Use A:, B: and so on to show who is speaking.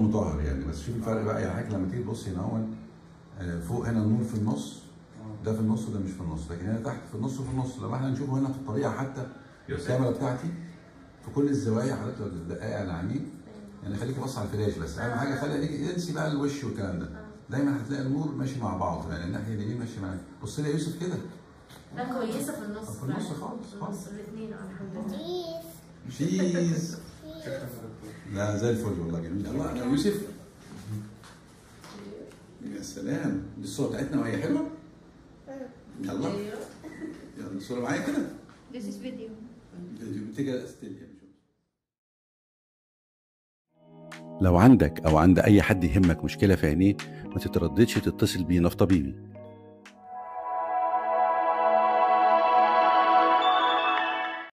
A: مطهر يعني بس شوف الفرق بقى يا حاج لما تيجي تبص هنا اهو آه، فوق هنا النور في النص ده في النص وده مش في النص لكن هنا تحت في النص وفي النص لما احنا نشوفه هنا في الطبيعه حتى الكاميرا بتاعتي في كل الزوايا حضرتك لو تدققي على عينيك يعني خليكي بص على الفلاش بس اهم حاجه خلي عينيك انسي بقى الوش والكلام ده دايما هتلاقي النور ماشي مع بعض يعني الناحيه اليمين ماشي معاك بص لي يا يوسف كده
B: لا كويسه في النص
A: في النص
B: فعلا.
A: خالص،
B: في النص
A: خالص.
B: الاثنين الحمد لله
A: شيز لا زي الفل والله جميل الله يا يوسف يا سلام دي الصوره بتاعتنا وهي حلوه يلا يلا الصوره معايا كده
C: This is video.
A: تيجي لو عندك او عند اي حد يهمك مشكله في عينيه ما تترددش تتصل بينا في طبيبي